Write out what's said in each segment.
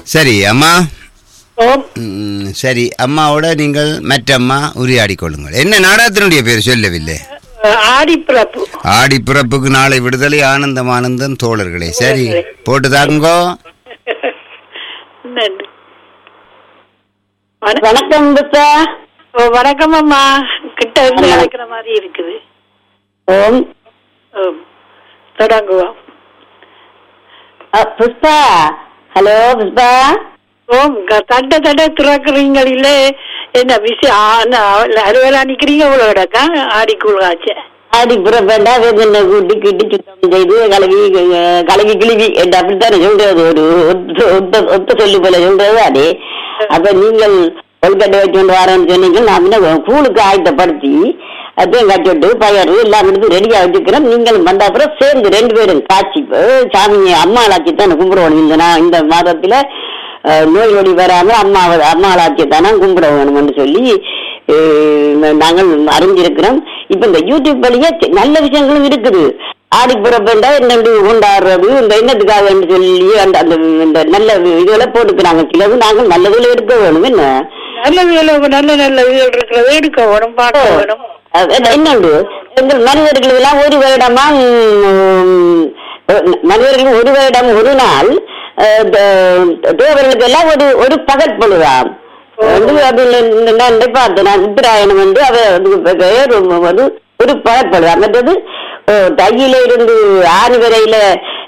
சரி அம்மா ஓம் ம், சரி அம்மாவோட நீங்கள் மற்ற அம்மா உரையாடிக் கொள்ளுங்கள் என்ன நாடகத்தினுடைய பேர் சொல்லவில்லை ஆடிப்பிறப்பு ஆடி பிறப்புக்கு நாளை விடுதலை ஆனந்தம் ஆனந்தம் தோழர்களே சரி போட்டு தாங்கோ நன்றி. வண- வணக்கம் புத்தா ஓ, வணக்கம் அம்மா கிட்ட இருந்து அழைக்கிற மாதிரி இருக்குது ஓம் ஓம். தொடங்குவோம் அ, புஷ்பா ஹலோ புஷ்பா ஓம் க- தட்ட தட்ட திறக்கிறீங்களே என்ன விஷயம் அறுவலா நிக்கிறீங்க இவ்வளோடக்கா ஆடிக்குள் காய்ச்ச ஆடி புறப்பேண்டா வேதனை கூட்டி கிட்டி சுத்தம் செய்து கலகி அஹ், கலகி கிளவி என்று அப்படித்தானே சொல்றது ஒரு ஒத்த- ஒத்த ஒத்த சொல்லு போல சொல்றது அதே அப்ப நீங்கள் கொல்கட்டை வச்சுட்டு வரேன்னு சொன்னீங்க நான் முன்ன கூழுக்கு ஆயத்தப்படுத்தி அதையும் கட்டிவிட்டு பயறு எல்லாம் எடுத்து ரெடியா வச்சுக்கிறேன் நீங்கள் வந்த அப்புறம் சேர்ந்து ரெண்டு பேரும் காட்சி அஹ், சாமி அம்மாளாச்சி தான் கும்பிடுவோம் இந்த நான் இந்த மாதத்துல அஹ், நோய் நொடி வராம அம்மா அம்மாளாச்சியை தானே கும்பிட வேணும்னு சொல்லி அஹ், நாங்கள் அறிஞ்சிருக்கிறோம் இப்ப இந்த யூடியூப் வழியா சி- நல்ல விஷயங்களும் இருக்குது ஆடி பிறப்பேண்டா என்னண்டு கொண்டாடுறது இந்த என்னத்துக்காக சொல்லி அந்த அந்த இந்த நல்ல இதெல்லாம் போட்டுக்கிறாங்க சிலது நாங்கள் நல்லதுல எடுக்க வேணும் என்ன நல்ல வேலை நல்ல நல்ல வீடு இருக்கிறத எடுக்க வேணும் பார்க்க வேணும் அது என்ன- என்னண்டு எங்கள் மனிதர்கள் எல்லாம் ஒரு வருடமா ம், மனிதர்கள் ஒரு வருடம் ஒரு நாள் அஹ், த- தேவர்களுக்கு எல்லாம் ஒரு ஒரு பகல் பொழுதாம் வந்து அதுல இந்த நான் இந்த பார்த்தேன் நான் உத்தராயணம் வந்து அவ அது பெயர் வந்து ஒரு பகல் பொழுதா மற்றது அஹ், தையில இருந்து ஆறு வரையில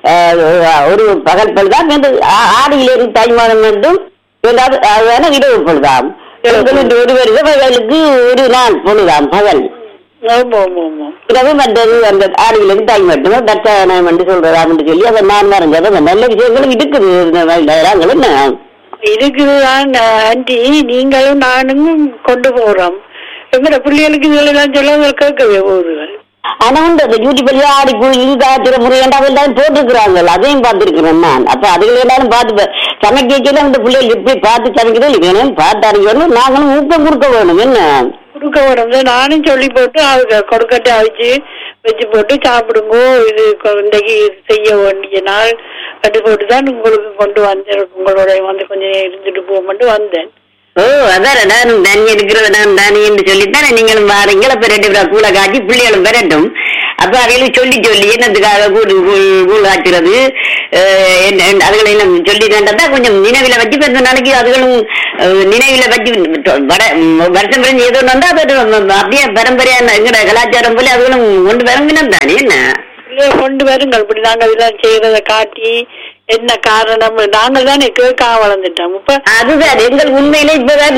அஹ், ஒரு பகல் பொழுதா மற்றது ஆ- ஆடியில இருந்து தை மாதம் மட்டும் ஏதாவது அதான இரவு பொழுதாம் எங்களுக்கு ஒரு வருடங்களுக்கு ஒரு நாள் பொழுதாம் பகல் ஓம் ஓம் ஓம் ஓம் இரவு மற்றது அந்த ஆடியிலிருந்து தை மட்டும் தட்சாயணம் என்று சொல்றாங்க சொல்லி அதை நான் மறைஞ்சது அந்த நல்ல விஷயங்களும் இருக்குது இந்த நாங்கள் என்ன இருக்குதுதான் ஆண்டி நீங்களும் நானும் கொண்டு போறோம் எங்கட பிள்ளைகளுக்கு இதெல்லாம் சொல்ல கேட்கவே போகுதுகள் ஆனா உண்டு அந்த யூடியூப்லயே ஆடி குழி காய்ச்சற முறையண்டா எல்லாம் போட்டிருக்கிறாங்க அதையும் பார்த்திருக்கிறேன் நான் அப்ப அதுகளை எல்லாரும் பார்த்து சமைக்க வைக்கல அந்த பிள்ளைகள் எப்படி பார்த்து சமைக்கிறது வேணும் பார்த்து அறிக்கணும் நாங்களும் ஊக்கம் கொடுக்க வேணும் என்ன கொடுக்க வேணும் நானும் சொல்லி போட்டு அவங்க கொடுக்கட்டை அவிச்சு வச்சு போட்டு சாப்பிடுங்க இது கொ- இன்றைக்கு இது செய்ய வேண்டிய நாள் கட்டு போட்டு தான் உங்களுக்கு கொண்டு வந்தேன் உங்களோட வந்து கொஞ்சம் நேரம் இருந்துட்டு போகும்போது வந்தேன் ஓ அதான் நான் தனி எடுக்கிறது நான் தானே என்று சொல்லித்தானே நீங்களும் வாரீங்கள அப்ப ரெண்டு பேரா கூழ காய்ச்சி பிள்ளைகளும் பெறட்டும் அப்ப அவைகளும் சொல்லி சொல்லி என்னத்துக்காக கூழ் கூழ் கூழ் காய்ச்சிறது அஹ், என்ன என்ன- அதுகளை எல்லாம் சொல்லி கண்டதா கொஞ்சம் நினைவில வச்சு இப்ப இந்த நாளைக்கு அதுகளும் அஹ், நினைவில வச்சு வட ம், வருஷம் பிறந்து ஏதோ ஒண்ணு வந்தா அது அப்படியே பரம்பரையா எங்கட கலாச்சாரம் போல அதுகளும் கொண்டு வரம்பினம் தானே என்ன பிள்ளைய கொண்டு வருங்கள் இப்படி நாங்கள் இதெல்லாம் செய்யறதை காட்டி என்ன காரணம் நாங்கள் தானே கேட்காம வளர்ந்துட்டோம் இப்ப அதுதான் எங்கள் உண்மையிலே இப்பதான்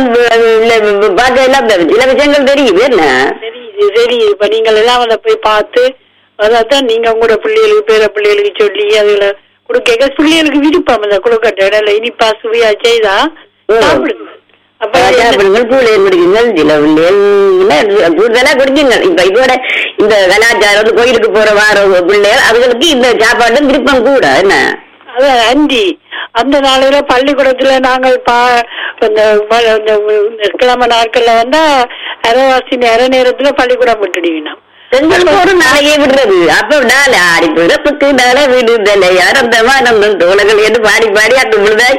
பார்க்க எல்லாம் சில விஷயங்கள் தெரியுது என்ன தெரியுது தெரியுது இப்ப நீங்கள் எல்லாம் அதை போய் பார்த்து அதான் நீங்க உங்களோட பிள்ளைகளுக்கு பேர பிள்ளைகளுக்கு சொல்லி அதுல கொடுக்க பிள்ளைகளுக்கு விருப்பம் இந்த குழுக்கட்டை இடையில இனிப்பா சுவையா செய்தா ம். சாப்பிடுங்க அப்ப என்ன- சாப்பிடுங்கள் கூழையும் குடிக்குங்கள் சில பிள்ளைகள் கூடுதலா குடிக்குங்கள் இப்ப இதோட இந்த கலாச்சாரம் வந்து கோயிலுக்கு போற வார பிள்ளைகள் அதுகளுக்கு இந்த சாப்பாடும் விருப்பம் கூட என்ன அதான் அண்டி அந்த நாளையில பள்ளிக்கூடத்துல நாங்கள் பா இந்த ம- இந்த இந்த கிழமை நாட்கள்ல வந்தா அரைவாசி அரை நேரத்துல பள்ளிக்கூடம் விட்டுடுவீங்க எங்களுக்கு ஒரு நாளையே விடுறது அப்ப நாள் ஆடி பிறப்புக்கு நாள விடுதலை ஆனந்தமா நம்ம தோழர்கள் என்று பாடி பாடி அந்த முழுதாய்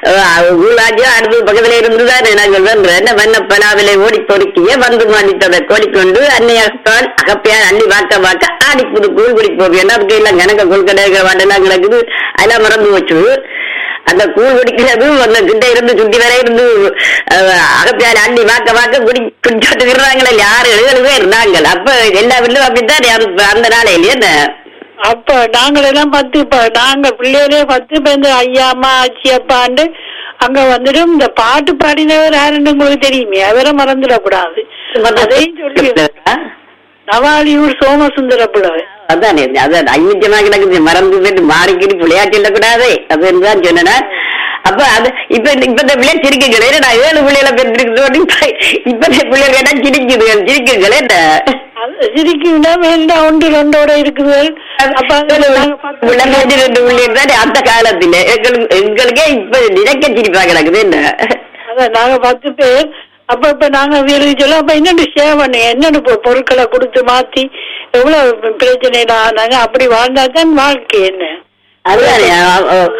ஊழாஜோ அடுத்து பக்கத்துல இருந்துதான் நாங்கள் வென்ற என்ன வண்ண பலாவிலை ஓடி பொறுக்கிய வந்து மாடித்ததை கோடிக்கொண்டு அன்னையால் அகப்பையார் அள்ளி வாக்க வாக்க ஆடி புது கூழ் குடிப்போம் ஏன்னா அதுக்கு எல்லாம் கணக்க கொள்கடை வாட்டெல்லாம் கிடக்குது அதெல்லாம் மறந்து வச்சு அந்த கூழ் குடிக்கிறது அந்த கிட்ட இருந்து சுத்தி வரை இருந்து அகப்பியால அள்ளி வாக்க வாக்க குடி குடிச்சுட்டு இருக்கிறாங்களே யாரு ஏழு பேர் இருந்தாங்க அப்ப எல்லா வீட்லயும் அப்படித்தான் அந்த- அந்த நாளையில என்ன அப்ப நாங்கள் எல்லாம் பத்து இப்ப நாங்க பிள்ளைகளே பத்து பேருந்து ஐயா அம்மா ஆச்சி அப்பாண்டு அங்க வந்துடும் இந்த பாட்டு பாடினவர் யாருன்னு உங்களுக்கு தெரியுமே அவரை மறந்துடக்கூடாது அதையும் சொல்லி நவாலியூர் சோமசுந்தர பிள்ளை அதானே அதான் ஐமிச்சமா கிடக்குது மறந்து போயிட்டு மாறிக்கிட்டு விளையாட்டு இல்லக்கூடாதே அப்படின்னு தான் சொன்னேன் அப்ப அது இப்ப இப்ப இந்த பிள்ளை சிரிக்குங்களே நான் ஏழு பிள்ளைகளை பெற்றிருக்கு இப்ப இந்த பிள்ளைகள் கேட்டா சிரிக்குது சிரிக்குங்களே என்ன சிரிக்குன்னா வேண்டா ஒன்று ரெண்டோட இருக்குது அப்ப அதுல நாங்க பத்து விளம்பரம் ரெண்டு பிள்ளைகள் தானே அந்த காலத்துல எங்களுக்கு எங்களுக்கே இப்ப நினைக்க சிரிப்பா கிடக்குது என்ன அதான் நாங்க பத்து பேர் அப்ப இப்ப நாங்க வீட்டுக்கு சொல்ல அப்ப என்னென்னு சேவன் என்னென்னு பொ- பொருட்களை கொடுத்து மாத்தி எவ்வளவு பிரச்சனையில ஆனாங்க அப்படி வாழ்ந்தா தான் வாழ்க்கை என்ன அதுதானே அ- அ- ஒரு ஆள்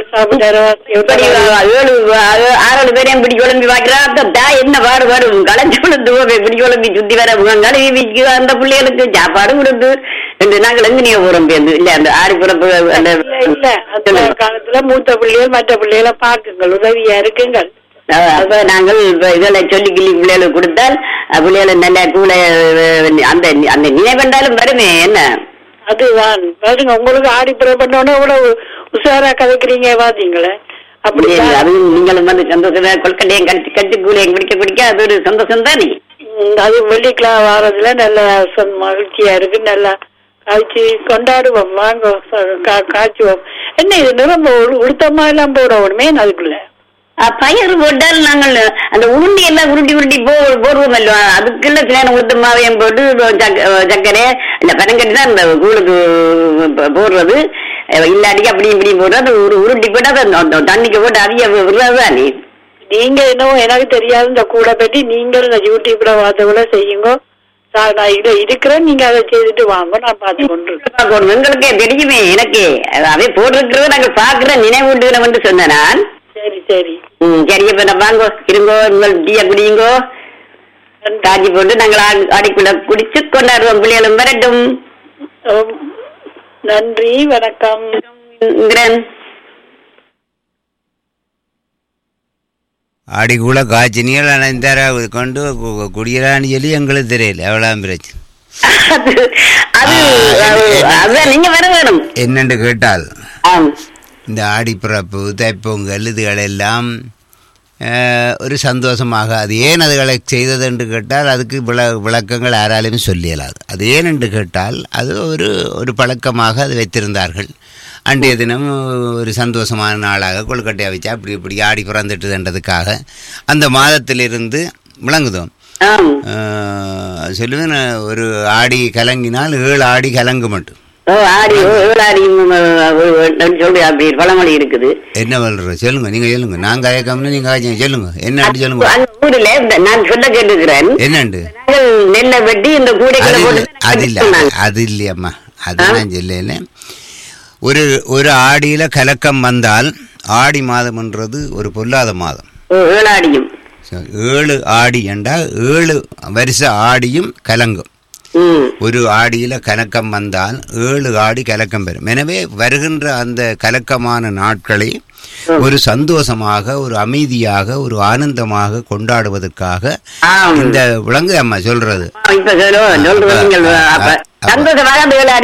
இப்படி ஏழு ஆறு- ஆறு பேரையும் பிடி குழம்பி வாக்கிறா என்ன பாடு வரும் களைஞ்சு விழுந்து பிடி குழம்பி சுத்தி வர கழுவி விக்கு அந்த பிள்ளைகளுக்கு சாப்பாடு கொடுத்து ரெண்டு நாங்கள் எங்கனையோ போறோம் பேருந்து இல்ல அந்த ஆறு பிறப்பு அந்த இல்ல அந்த காலத்துல மூத்த பிள்ளைகள் மற்ற பிள்ளைகளை பாக்குங்கள் உதவியா இருக்குங்கள் அஹ் அப்ப நாங்கள் இப்ப இதுல சொல்லி கிள்ளி பிள்ளைகளுக்கு கொடுத்தால் அஹ் பிள்ளைகளை நல்ல கூட அந்த அந்த நினைவென்றாலும் வருமே என்ன அதுதான் பாருங்க உங்களுக்கு ஆடி பிற பண்ணோட இவ்வளவு உஷாரா கதைக்கிறீங்க பாத்தீங்களே அப்படி இல்ல, அது நீங்களும் வந்து சந்தோஷமா கொல்கட்டையும் கடிச்சு கடிச்சு கூலையும் குடிக்க குடிக்க அது ஒரு சந்தோஷம் தானே ம், அது வெள்ளிக்கிழமை வாரத்துல நல்ல சந்~ மகிழ்ச்சியா இருக்கு நல்லா காய்ச்சி கொண்டாடுவோம் வாங்க ச- கா- காய்ச்சுவோம் என்ன இது நிரம்ப உ- உளுத்தமா எல்லாம் போடணுமே அதுக்குள்ள அஹ் பயறு போட்டால் நாங்கள் அந்த உருண்டி எல்லாம் உருட்டி உருட்டி போ போடுவோம் அல்லவா அதுக்குள்ள சில உளுத்த மாவையும் போட்டு சக்க- சர்க்கரை இல்ல பனங்கட்டி தான் இந்த கூழுக்கு ப- போடுறது அஹ் இல்லாட்டி அப்படி இப்படி போடுறது அது உரு- உருட்டி போட்டு அதை அந்த தண்ணிக்கு போட்டு அதிக விடுறதுதானே நீங்க என்னவோ எனக்கு தெரியாது இந்த கூடை பற்றி நீங்கள் இந்த யூடியூப்ல பார்த்தவங்கள செய்யுங்க சா- நான் இதை இருக்கிறேன் நீங்க அதை செய்துட்டு வாங்க நான் பார்த்து கொண்டு இருக்கேன். பார்க்கணும். எங்களுக்கே தெரியுமே எனக்கு அவை போட்டிருக்கிறத நாங்கள் பாக்குற நினைவூட்டுகளை வந்து சொன்னேன் நான் சரி சரி ம், சரி இப்ப நான் வாங்கோ இருங்கோ உங்கள் டீய குடியுங்கோ காஞ்சி போட்டு நாங்கள் ஆ- ஆடிக்குள்ள குடிச்சு கொண்டாடுவோம் பிள்ளைகளும் வரட்டும் உம், நன்றி வணக்கம் இங்கிறேன். ஆடி கூட காய்ச்சினிகள் ஆனால் இந்த தடவை கொண்டு கு- குடிக்கிறான்னு சொல்லி எங்களுக்கு தெரியல எவ்வளோ பிரச்சனை அது அது அது- அதான் நீங்க வர வேணும் என்னென்று கேட்டால் ஆம் இந்த ஆடிப்பிறப்பு தைப்பொங்கல் இதுகளெல்லாம் அஹ், ஒரு சந்தோஷமாக அது ஏன் அதுகளை செய்தது என்று கேட்டால் அதுக்கு விள விளக்கங்கள் யாராலையும் சொல்லியலாது அது ஏன் என்று கேட்டால் அது ஒரு ஒரு பழக்கமாக அது வைத்திருந்தார்கள் அன்றைய தினம் ஒரு சந்தோஷமான நாளாக கொழுக்கட்டையை வச்சு அப்படி இப்படி ஆடி பிறந்துட்டுதுன்றதுக்காக அந்த மாதத்திலிருந்து விளங்குதோம் ஆம் அஹ், சொல்லுவேன் நான் ஒரு ஆடி கலங்கினால் ஏழு ஆடி கலங்கு மட்டும் ஓ ஆடி ஓ, ஏழாடி ம், ம், சொல்லி அப்படி பழமொழி இருக்குது என்ன வல்ற சொல்லுங்க நீங்க சொல்லுங்க நான் கயக்கம்னு நீங்க காய்ச்சங்க சொல்லுங்க என்ன அப்படி சொல்லுங்க அந்த ஊர்ல இந்த- நான் சொல்ல கேட்டுக்கிறேன் என்னண்டு நாங்கள் நெல்லை வெட்டி இந்த கூடைகளை அது போட்டு இல்ல- அது இல்ல சொன்னாங்க. அது இல்லையம்மா அது நான் சொல்லல ஒரு ஒரு ஆடியில கலக்கம் வந்தால் ஆடி மாதம்ன்றது ஒரு பொல்லாத மாதம் ஓ, ஏழாடியும் So, ஏழு ஆடி என்றால் ஏழு வருஷ ஆடியும் கலங்கும் ம் ஒரு ஆடியில கலக்கம் வந்தால் ஏழு ஆடி கலக்கம் பெறும் எனவே வருகின்ற அந்த கலக்கமான நாட்களை ஒரு சந்தோஷமாக ஒரு அமைதியாக ஒரு ஆனந்தமாக கொண்டாடுவதற்காக ஆம் இந்த விலங்கு அம்மா சொல்றது இப்ப சொல்லுவோம் சொல்றது நீங்கள் அப்ப சந்தோஷமாக அந்த ஏழாடி